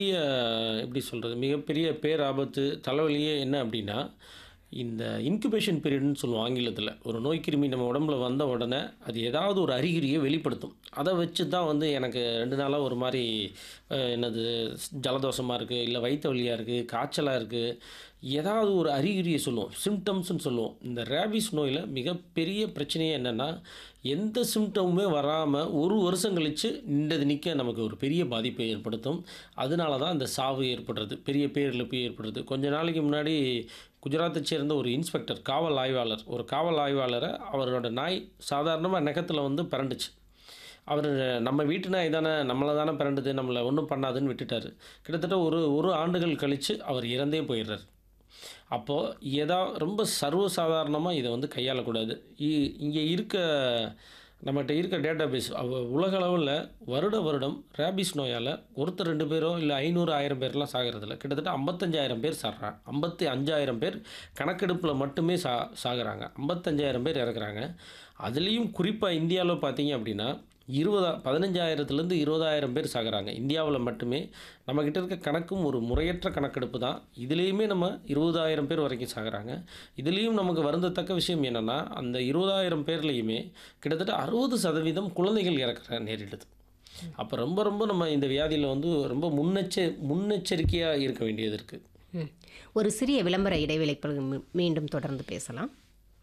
பெரிய எப்படி சொல்கிறது மிகப்பெரிய பேராபத்து தலைவலியே என்ன அப்படின்னா இந்த இன்குபேஷன் பீரியட்னு சொல்லுவோம் ஆங்கிலத்தில் ஒரு நோய் கிருமி நம்ம உடம்புல வந்த உடனே அது ஏதாவது ஒரு அறிகுறியை வெளிப்படுத்தும் அதை வச்சு தான் வந்து எனக்கு ரெண்டு நாளாக ஒரு மாதிரி அஹ், என்னது ஜலதோஷமாக இருக்குது இல்லை வயிற்று வலியாக இருக்குது காய்ச்சலாக இருக்குது ஏதாவது ஒரு அறிகுறியை சொல்லுவோம் சிம்டம்ஸ்னு சொல்லுவோம் இந்த ரேபிஸ் நோயில் மிகப்பெரிய பிரச்சனையே என்னென்னா எந்த சிம்டமுமே வராமல் ஒரு வருஷம் கழித்து நின்றது நிற்க நமக்கு ஒரு பெரிய பாதிப்பை ஏற்படுத்தும் அதனால தான் இந்த சாவு ஏற்படுறது பெரிய பேரிழப்பு ஏற்படுறது கொஞ்ச நாளைக்கு முன்னாடி குஜராத்தை சேர்ந்த ஒரு இன்ஸ்பெக்டர் காவல் ஆய்வாளர் ஒரு காவல் ஆய்வாளரை அவரோட நாய் சாதாரணமாக நெகத்தில் வந்து பிறண்டுச்சு அவர் நம்ம வீட்டு நாய் தானே நம்மளை தானே பிறண்டுது நம்மளை ஒன்றும் பண்ணாதுன்னு விட்டுட்டார் கிட்டத்தட்ட ஒரு ஒரு ஆண்டுகள் கழித்து அவர் இறந்தே போயிடுறார் அப்போது ஏதா ரொம்ப சர்வசாதாரணமாக இதை வந்து கையாளக்கூடாது இ- இங்கே இருக்க நம்மகிட்ட இருக்க டேட்டா பேஸ் உலக அளவில் வருட வருடம் ரேபிஸ் நோயால் ஒருத்தர் ரெண்டு பேரோ இல்லை ஐநூறு ஆயிரம் பேர்லாம் சாகிறதில்ல கிட்டத்தட்ட ஐம்பத்தஞ்சாயிரம் பேர் சாகிறாங்க ஐம்பத்தி அஞ்சாயிரம் பேர் கணக்கெடுப்பில் மட்டுமே சா சாகுறாங்க ஐம்பத்தஞ்சாயிரம் பேர் இறக்குறாங்க அதுலேயும் குறிப்பாக இந்தியாவில் பார்த்தீங்க அப்படின்னா இருபதா பதினஞ்சாயிரத்துலேருந்து இருபதாயிரம் பேர் சாகுறாங்க இந்தியாவில் மட்டுமே நம்மக்கிட்ட இருக்க கணக்கும் ஒரு முறையற்ற கணக்கெடுப்பு தான் இதுலேயுமே நம்ம இருபதாயிரம் பேர் வரைக்கும் சாகுறாங்க இதுலேயும் நமக்கு வருந்தத்தக்க விஷயம் என்னென்னா அந்த இருபதாயிரம் பேர்லேயுமே கிட்டத்தட்ட அறுபது சதவீதம் குழந்தைகள் இறக்குற நேரிடுது அப்போ ரொம்ப ரொம்ப நம்ம இந்த வியாதியில் வந்து ரொம்ப முன்னெச்ச முன்னெச்சரிக்கையாக இருக்க வேண்டியது இருக்குது ம். ஒரு சிறிய விளம்பர இடைவேளைக்கு பிறகு மீ- மீண்டும் தொடர்ந்து பேசலாம்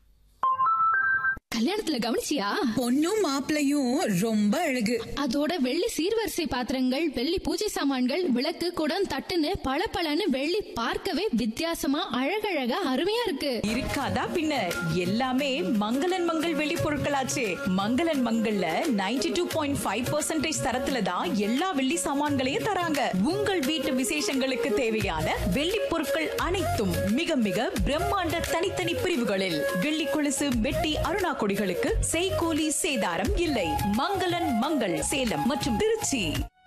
கல்யாணத்துல கவனிச்சியா பொண்ணும் மாப்பிளையும் ரொம்ப அழகு அதோட வெள்ளி சீர்வரிசை பாத்திரங்கள் வெள்ளி பூஜை சாமான்கள் விளக்கு குடம் தட்டுன்னு பளபளன்னு வெள்ளி பார்க்கவே வித்தியாசமா அழகழகா அருமையா இருக்கு இருக்காதா பின்ன எல்லாமே மங்களன் மங்கள் வெளி பொருட்களாச்சே மங்களன் மங்கள்ல 92.5% டூ பாயிண்ட் ஃபைவ் பர்சன்டேஜ் தரத்துல தான் எல்லா வெள்ளி சாமான்களையும் தராங்க உங்கள் வீட்டு விசேஷங்களுக்கு தேவையான வெள்ளி பொருட்கள் அனைத்தும் மிக மிக பிரம்மாண்ட தனித்தனி பிரிவுகளில் வெள்ளி கொலுசு வெட்டி அருணா கொடிகளுக்கு செய்கூலி சேதாரம் இல்லை மங்களன் மங்கள் சேலம் மற்றும் திருச்சி